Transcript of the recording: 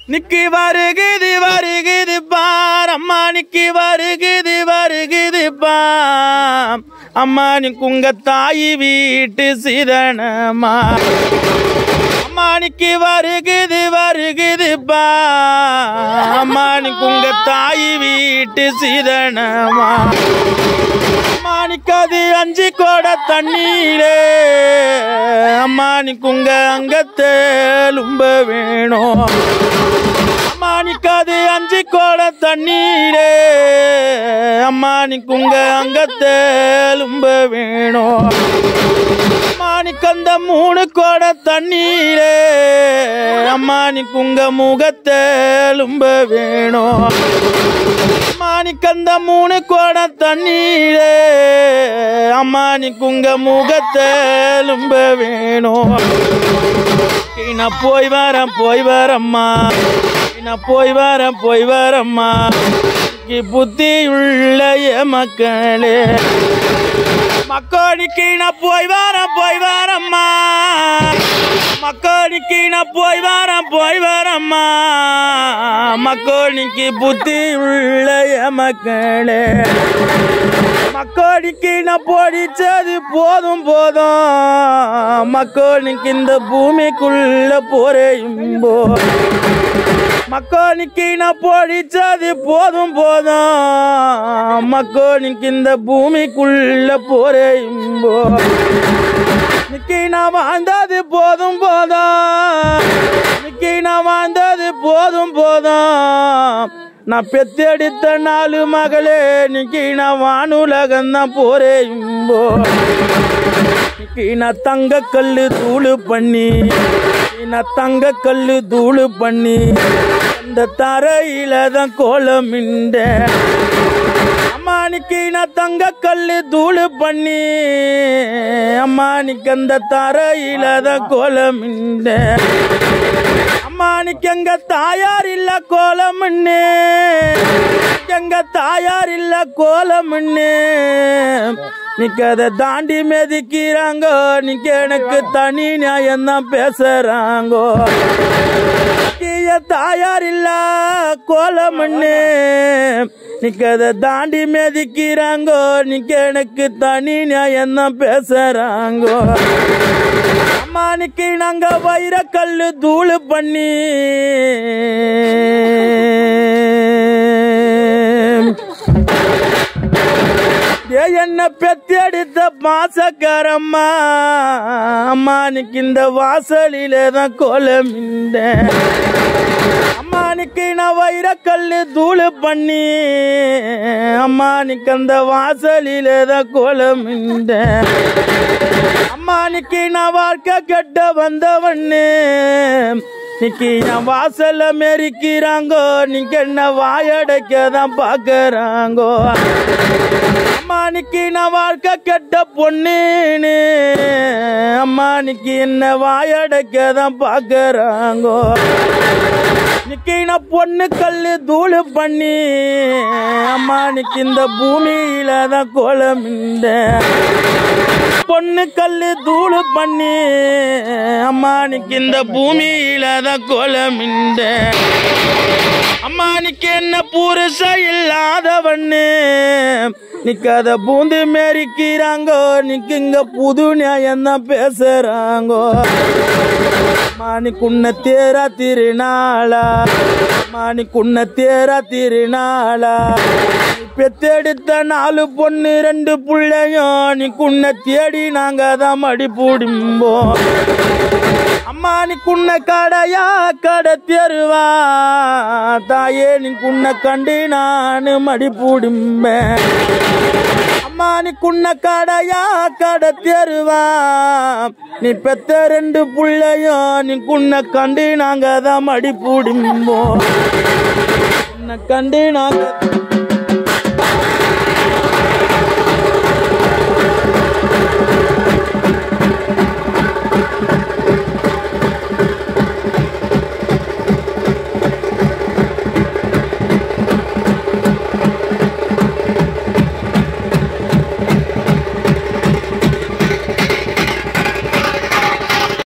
நிக்கி வருகுது வருகுது பார் அம்மா நிக்கி வருகுது வருகுது பார் அம்மா நிக்கு உங்க தாய் வீட்டு சீதனமா அம்மா நிக்கி வருகுது வருகுது பா அம்மா நிக்கு உங்க தாய் வீட்டு சீதனமா அம்மா நிக்காது அஞ்சு கோட தண்ணீரே அம்மா நிக்கு உங்க அங்கத்தேலும்ப வேணும் அம்மா நிக்காது அஞ்சு கோட தண்ணீரே அம்மா நிக்கு உங்க அங்கத்தேலும்ப வேணும் அம்மா நிக்கு அந்த மூணு கோட தண்ணீரே அம்மா நிக்கு உங்க முகத்தேலும்ப வேணும் அம்மா நிக்கு அந்த மூணு கோட தண்ணீரே அம்மா நிக்கு உங்க முகத்தேலும்ப வேணும் நான் போய் வரேன் போய் வரம்மா நான் போய் வரேன் போய் வரம்மா இன்னைக்கு புத்தியுள்ள என் மக்களே மக்களுக்கு நான் போய் வரேன் போய் வரம்மா மக்களுக்கு நான் போய் வரேன் போய் வரம்மா மக்களுக்கு புத்தி உள்ள என் மக்களே மக்களுக்கு நான் பொடிச்சது போதும் போதும் மக்களுக்கு இந்த பூமிக்குள்ள போறையும் போ மக்களுக்கு நான் பொடிச்சது போதும் போதும் மக்களுக்கு இந்த பூமிக்குள்ள போறையும் போ நிக்கி நான் வாழ்ந்தது போதும் போதும் நிக்கி நான் வாழ்ந்தது போதும் போதும் நான் பெத்தெடுத்த நாலு மகளே நிக்கி நான் வானுலகம் தான் போறேயும்போ நிக்கி நான் தங்க கல்லு தூளு பண்ணி நான் தங்க கல்லு தூளு பண்ணி அந்த தரையில தான் கோலமிண்ட அம்மானிக்கு நான் தங்க கல்லு தூளு பண்ணி அம்மானிக்கு அந்த தரையில தான் கோலமிண்ட அம்மானிக்கு எங்க தாயார் இல்ல கோலமண்ணு எங்க தாயார் இல்ல கோலமண்ணு நிக்க அதை தாண்டி மிதிக்கிறாங்க நிக்க எனக்கு தனி நியாயம் தான் பேசுறாங்கோ கீழ தாயார் இல்ல கோலமண்ணு நிக்க அதை தாண்டி மிதிக்கிறாங்கோ நிக்க எனக்கு தனி நியாயம் தான் பேசுறாங்கோ அம்மானிக்கு நாங்க வைரக்கல்லு தூளு பண்ணி ஏ என்ன பெத்தெடுத்த பாசக்காரம்மா அம்மானிக்கு இந்த வாசலில தான் கோலமிந்த அம்மானிக்கு நான் வைரக்கல்லு தூளு பண்ணி அம்மானிக்கு அந்த வாசலில தான் கோலமிந்த அம்மானிக்கு நான் வாழ்க்கை கெட்ட வந்தவண்ணு நிக்கி என் வாசல்ல மெரிக்கிறாங்கோ நீங்க என்ன வாயடைக்க தான் பாக்குறாங்கோ அம்மானிக்கு நான் வாழ்க்கை கெட்ட பொண்ணுன்னு அம்மானிக்கு என்ன வாயடைக்க தான் பாக்குறாங்கோ நிக்கி நான் பொண்ணு கல்லு தூளு பண்ணி அம்மானிக்கு இந்த பூமியில தான் கோலமிந்த பொண்ணு கல்லு தூளு பண்ணி அம்மானிக்கு இந்த பூமியில தான் கோலமிந்த அம்மானிக்கு என்ன புருஷ இல்லாதவண்ணு நிக்காத பூந்து மேரிக்கிறாங்கோ நிக்குங்க புது நியாயம் தான் பேசுறாங்கோ மாணிக்குன்ன தேரா திருநாளா மாணிக்குன்ன தேரா திருநாளா நீ பெத்தெடுத்த நாலு பொண்ணு ரெண்டு பிள்ளையும் நீ குன்ன தேடி நாங்க தான் மடி பூடிம்போம் அம்மா நீ குன்ன கடையா கடை தெருவா தாயே நீ குன்ன கண்டு நான் மடி பூடிம்பேன் அம்மா நீ குன்ன கடையா கடை தெருவா நீ பெத்த ரெண்டு புள்ளையும் நீ குன்ன கண்டு நாங்க தான் மடி பூடிம்போம் உன்னை கண்டு நாங்க